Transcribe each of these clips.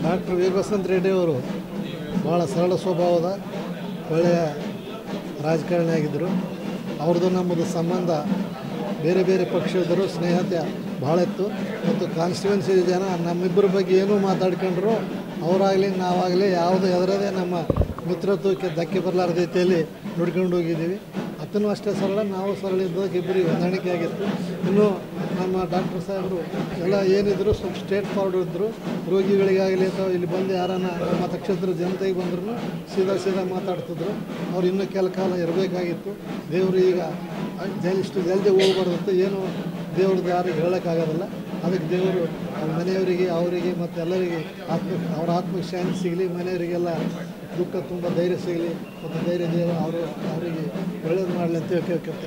doctor ವೀರಬಸಂತ Reddy ಅವರು ಭಾಳ ಸರಳ ಸ್ವಭಾವದ ಒಳ್ಳೆಯ ರಾಜಕಾರಣಿ ಆಗಿದ್ದರು ಅವ್ರದ್ದು ನಮ್ಮದು ಸಂಬಂಧ ಬೇರೆ ಬೇರೆ ಪಕ್ಷದರು ಸ್ನೇಹತೆ ಭಾಳ ಇತ್ತು ಮತ್ತು ಕಾನ್ಸ್ಟಿಟ್ಯೂನ್ಸಿ ಜನ ನಮ್ಮಿಬ್ಬರ ಬಗ್ಗೆ ಏನೂ ಮಾತಾಡ್ಕೊಂಡ್ರು ಅವರಾಗಲಿ ನಾವಾಗಲಿ ಯಾವುದು ಎದರದೇ ನಮ್ಮ ಮಿತ್ರತ್ವಕ್ಕೆ ಧಕ್ಕೆ ಬರಲಾರ್ದ ರೀತಿಯಲ್ಲಿ ನೋಡ್ಕೊಂಡು ಹೋಗಿದ್ದೀವಿ ಅತನೂ ಅಷ್ಟೇ ಸರಳ ನಾವು ಸರಳ ಇದ್ದಕ್ಕೆ ಇಬ್ಬರಿಗೆ ಹೊಂದಾಣಿಕೆ ಆಗಿತ್ತು ಇನ್ನು ನಮ್ಮ ಡಾಕ್ಟರ್ ಸಾಹೇಬರು ಎಲ್ಲ ಏನಿದ್ರು ಸ್ವಲ್ಪ ಸ್ಟೇಟ್ ಫಾರ್ವರ್ಡ್ ಇದ್ದರು ರೋಗಿಗಳಿಗಾಗಲಿ ಅಥವಾ ಇಲ್ಲಿ ಬಂದು ಯಾರನ್ನ ನಮ್ಮ ನಕ್ಷತ್ರ ಜನತೆಗೆ ಬಂದ್ರೂ ಸೀದಾ ಸೀದಾ ಮಾತಾಡ್ತಿದ್ರು ಅವ್ರು ಇನ್ನೂ ಕೆಲ ಕಾಲ ಇರಬೇಕಾಗಿತ್ತು ದೇವರು ಈಗ ಜಲ್ ಇಷ್ಟು ಜಲ್ದಿ ಹೋಗ್ಬಾರ್ದಂತ ಏನು ದೇವ್ರದ್ದು ಯಾರಿಗೆ ಹೇಳೋಕ್ಕಾಗೋದಿಲ್ಲ ಅದಕ್ಕೆ ದೇವರು ಅವ್ರ ಮನೆಯವರಿಗೆ ಅವರಿಗೆ ಮತ್ತು ಎಲ್ಲರಿಗೆ ಆತ್ಮ ಅವ್ರ ಆತ್ಮಕ್ಕೆ ಶಾಂತಿ ಸಿಗಲಿ ಮನೆಯವರಿಗೆಲ್ಲ ದುಃಖ ತುಂಬ ಧೈರ್ಯ ಸಿಗಲಿ ಮತ್ತು ಧೈರ್ಯ ದೇವ ಅವರು ಅವರಿಗೆ ಒಳ್ಳೇದು ಮಾಡಲಿ ಅಂತ ಕೇಳ್ಕೊಳ್ತೀನಿ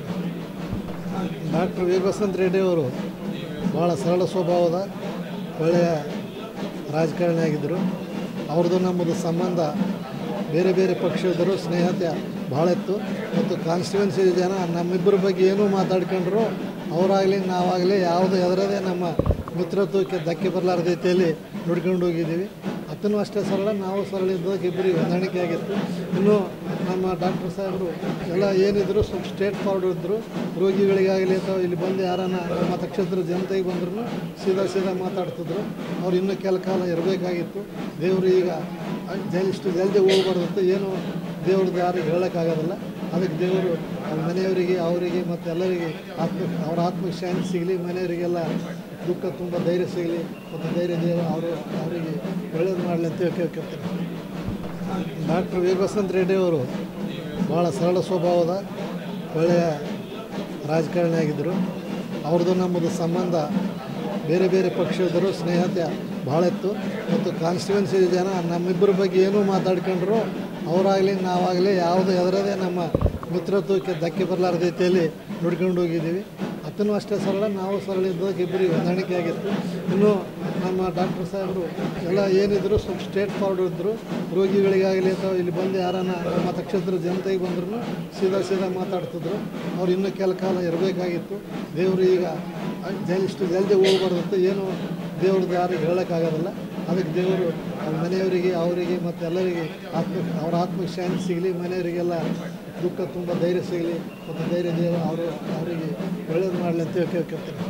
ಡಾಕ್ಟರ್ ವೀರಬಸಂತ ರೆಡ್ಡಿ ಅವರು ಭಾಳ ಸರಳ ಸ್ವಭಾವದ ಒಳ್ಳೆಯ ರಾಜಕಾರಣಿ ಆಗಿದ್ದರು ಅವ್ರದ್ದು ನಮ್ಮದು ಸಂಬಂಧ ಬೇರೆ ಬೇರೆ ಪಕ್ಷದರು ಸ್ನೇಹತೆ ಭಾಳ ಇತ್ತು ಮತ್ತು ಕಾನ್ಸ್ಟಿಟ್ಯೂನ್ಸಿ ಜನ ನಮ್ಮಿಬ್ಬರ ಬಗ್ಗೆ ಏನೂ ಮಾತಾಡ್ಕೊಂಡ್ರು ಅವರಾಗಲಿ ನಾವಾಗಲಿ ಯಾವುದು ಎದರದೇ ನಮ್ಮ ಮಿತ್ರತ್ವಕ್ಕೆ ಧಕ್ಕೆ ಬರಲಾರ್ದ ರೀತಿಯಲ್ಲಿ ನೋಡ್ಕೊಂಡು ಹೋಗಿದ್ದೀವಿ ಅತನೂ ಅಷ್ಟೇ ಸರಳ ನಾವು ಸರಳ ಇದ್ದಕ್ಕೆ ಇಬ್ಬರಿಗೆ ಹೊಂದಾಣಿಕೆ ಆಗಿತ್ತು ಇನ್ನು ನಮ್ಮ ಡಾಕ್ಟರ್ ಸಾಹೇಬರು ಎಲ್ಲ ಏನಿದ್ರು ಸ್ವಲ್ಪ ಸ್ಟೇಟ್ ಫಾರ್ವರ್ಡ್ ಇದ್ದರು ರೋಗಿಗಳಿಗಾಗಲಿ ಅಥವಾ ಇಲ್ಲಿ ಬಂದು ಯಾರನ್ನ ನಮ್ಮ ನಕ್ಷತ್ರ ಜನತೆಗೆ ಬಂದ್ರೂ ಸೀದಾ ಸೀದಾ ಮಾತಾಡ್ತಿದ್ರು ಅವ್ರು ಇನ್ನೂ ಕೆಲ ಕಾಲ ಇರಬೇಕಾಗಿತ್ತು ದೇವರು ಈಗ ಜಲ್ ಇಷ್ಟು ಜಲ್ದಿ ಹೋಗ್ಬಾರ್ದಂತ ಏನು ದೇವ್ರದ್ದು ಯಾರಿಗೆ ಹೇಳೋಕ್ಕಾಗೋದಿಲ್ಲ ಅದಕ್ಕೆ ದೇವರು ಅವ್ರ ಮನೆಯವರಿಗೆ ಅವರಿಗೆ ಮತ್ತು ಎಲ್ಲರಿಗೆ ಆತ್ಮ ಅವ್ರ ಆತ್ಮಕ್ಕೆ ಶಾಂತಿ ಸಿಗಲಿ ಮನೆಯವರಿಗೆಲ್ಲ ದುಃಖ ತುಂಬ ಧೈರ್ಯ ಸಿಗಲಿ ಮತ್ತು ಧೈರ್ಯ ದೇವ ಅವರು ಅವರಿಗೆ ಒಳ್ಳೇದು ಮಾಡಲಿ ಅಂತ ಕೇಳ್ಕೊಳ್ತೀನಿ ಡಾಕ್ಟರ್ ವೀರಬಸಂತ ರೆಡ್ಡಿ ಅವರು ಭಾಳ ಸರಳ ಸ್ವಭಾವದ ಒಳ್ಳೆಯ ರಾಜಕಾರಣಿ ಆಗಿದ್ದರು ಅವ್ರದ್ದು ನಮ್ಮದು ಸಂಬಂಧ ಬೇರೆ ಬೇರೆ ಪಕ್ಷದರು ಸ್ನೇಹತೆ ಭಾಳ ಇತ್ತು ಮತ್ತು ಕಾನ್ಸ್ಟಿಟ್ಯೂನ್ಸಿ ಜನ ನಮ್ಮಿಬ್ಬರ ಬಗ್ಗೆ ಏನೂ ಮಾತಾಡ್ಕೊಂಡ್ರು ಅವರಾಗಲಿ ನಾವಾಗಲಿ ಯಾವುದು ಎದರದೇ ನಮ್ಮ ಮಿತ್ರತ್ವಕ್ಕೆ ಧಕ್ಕೆ ಬರಲಾರ್ದ ರೀತಿಯಲ್ಲಿ ನೋಡ್ಕೊಂಡು ಹೋಗಿದ್ದೀವಿ ಅತನೂ ಅಷ್ಟೇ ಸರಳ ನಾವು ಸರಳ ಇದ್ದಕ್ಕೆ ಇಬ್ಬರಿಗೆ ಹೊಂದಾಣಿಕೆ ಆಗಿತ್ತು ಇನ್ನು ನಮ್ಮ ಡಾಕ್ಟರ್ ಸಾಹೇಬರು ಎಲ್ಲ ಏನಿದ್ರು ಸ್ವಲ್ಪ ಸ್ಟೇಟ್ ಫಾರ್ವರ್ಡ್ ಇದ್ದರು ರೋಗಿಗಳಿಗಾಗಲಿ ಅಥವಾ ಇಲ್ಲಿ ಬಂದು ಯಾರನ್ನ ನಮ್ಮ ನಕ್ಷತ್ರ ಜನತೆಗೆ ಬಂದ್ರೂ ಸೀದಾ ಸೀದಾ ಮಾತಾಡ್ತಿದ್ರು ಅವ್ರು ಇನ್ನೂ ಕೆಲ ಕಾಲ ಇರಬೇಕಾಗಿತ್ತು ದೇವರು ಈಗ ಜಲ್ ಇಷ್ಟು ಜಲ್ದಿ ಹೋಗ್ಬಾರ್ದಂತ ಏನು ದೇವ್ರದ್ದು ಯಾರಿಗೆ ಹೇಳೋಕ್ಕಾಗೋದಿಲ್ಲ ಅದಕ್ಕೆ ದೇವರು ಅವ್ರ ಮನೆಯವರಿಗೆ ಅವರಿಗೆ ಮತ್ತು ಎಲ್ಲರಿಗೆ ಆತ್ಮ ಅವ್ರ ಆತ್ಮಕ್ಕೆ ಶಾಂತಿ ಸಿಗಲಿ ಮನೆಯವರಿಗೆಲ್ಲ ದುಃಖ ತುಂಬ ಧೈರ್ಯ ಸಿಗಲಿ ಮತ್ತು ಧೈರ್ಯ ದೇವ ಅವರು ಅವರಿಗೆ ಒಳ್ಳೇದು ಮಾಡಲಿ ಅಂತ ಕೇಳ್ಕೊಳ್ತೀನಿ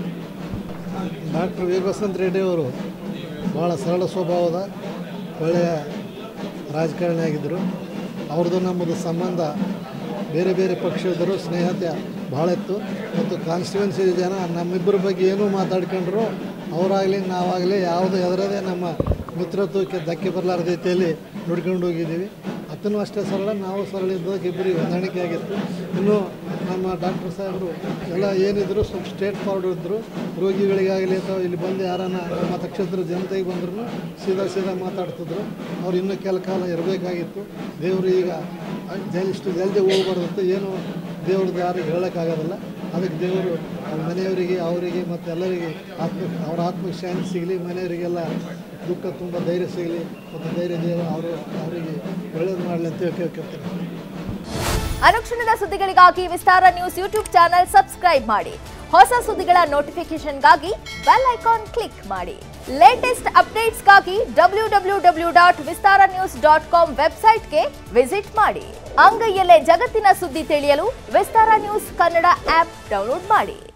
ಡಾಕ್ಟರ್ ವೀರಬಸಂತ ರೆಡ್ಡಿ ಅವರು ಭಾಳ ಸರಳ ಸ್ವಭಾವದ ಒಳ್ಳೆಯ ರಾಜಕಾರಣಿ ಆಗಿದ್ದರು ಅವ್ರದ್ದು ನಮ್ಮದು ಸಂಬಂಧ ಬೇರೆ ಬೇರೆ ಪಕ್ಷದರು ಸ್ನೇಹತೆ ಭಾಳ ಇತ್ತು ಮತ್ತು ಕಾನ್ಸ್ಟಿಟ್ಯೂನ್ಸಿ ಜನ ನಮ್ಮಿಬ್ಬರ ಬಗ್ಗೆ ಏನೂ ಮಾತಾಡ್ಕೊಂಡ್ರು ಅವರಾಗಲಿ ನಾವಾಗಲಿ ಯಾವುದು ಎದರದೇ ನಮ್ಮ ಮಿತ್ರತ್ವಕ್ಕೆ ಧಕ್ಕೆ ಬರಲಾರ್ದ ರೀತಿಯಲ್ಲಿ ನೋಡ್ಕೊಂಡು ಹೋಗಿದ್ದೀವಿ ಅತನೂ ಅಷ್ಟೇ ಸರಳ ನಾವು ಸರಳ ಇದ್ದಕ್ಕೆ ಇಬ್ಬರಿಗೆ ಹೊಂದಾಣಿಕೆ ಆಗಿತ್ತು ಇನ್ನು ನಮ್ಮ ಡಾಕ್ಟರ್ ಸಾಹೇಬರು ಎಲ್ಲ ಏನಿದ್ರು ಸ್ವಲ್ಪ ಸ್ಟೇಟ್ ಫಾರ್ವರ್ಡ್ ಇದ್ದರು ರೋಗಿಗಳಿಗಾಗಲಿ ಅಥವಾ ಇಲ್ಲಿ ಬಂದು ಯಾರನ್ನ ನಮ್ಮ ನಕ್ಷತ್ರ ಜನತೆಗೆ ಬಂದ್ರೂ ಸೀದಾ ಸೀದಾ ಮಾತಾಡ್ತಿದ್ರು ಅವ್ರು ಇನ್ನೂ ಕೆಲ ಕಾಲ ಇರಬೇಕಾಗಿತ್ತು ದೇವರು ಈಗ ಜಲ್ ಇಷ್ಟು ಜಲ್ದಿ ಹೋಗ್ಬಾರ್ದಂತ ಏನು ದೇವ್ರದ್ದು ಯಾರಿಗೆ ಹೇಳೋಕ್ಕಾಗೋದಿಲ್ಲ ಅದಕ್ಕೆ ದೇವರು ಅವ್ರ ಮನೆಯವರಿಗೆ ಅವರಿಗೆ ಮತ್ತು ಎಲ್ಲರಿಗೆ ಆತ್ಮ ಅವ್ರ ಆತ್ಮಕ್ಕೆ ಶಾಂತಿ ಸಿಗಲಿ ಮನೆಯವರಿಗೆಲ್ಲ ದುಃಖ ತುಂಬ ಧೈರ್ಯ ಸಿಗಲಿ ಮತ್ತು ಧೈರ್ಯ ದೇವ ಅವರು ಅವರಿಗೆ ಒಳ್ಳೇದು ಮಾಡಲಿ ಅಂತ ಕೇಳ್ಕೊಳ್ತೀನಿ ಅನುಕ್ಷಣದ ಸುದ್ದಿಗಳಿಗಾಗಿ Vistara news YouTube channel subscribe ಮಾಡಿ ಹೊಸ ಸುದ್ದಿಗಳ ನೋಟಿಫಿಕೇಶನ್ಗಾಗಿ ಬೆಲ್ ಐಕಾನ್ ಕ್ಲಿಕ್ ಮಾಡಿ ಲೇಟೆಸ್ಟ್ ಅಪ್ಡೇಟ್ಸ್ಗಾಗಿ W W W dot Vistara news dot com ವೆಬ್ಸೈಟ್ಗೆ ವಿಸಿಟ್ ಮಾಡಿ ಅಂಗೈಯಲ್ಲೇ ಜಗತ್ತಿನ ಸುದ್ದಿ ತಿಳಿಯಲು Vistara news Kannada app download ಮಾಡಿ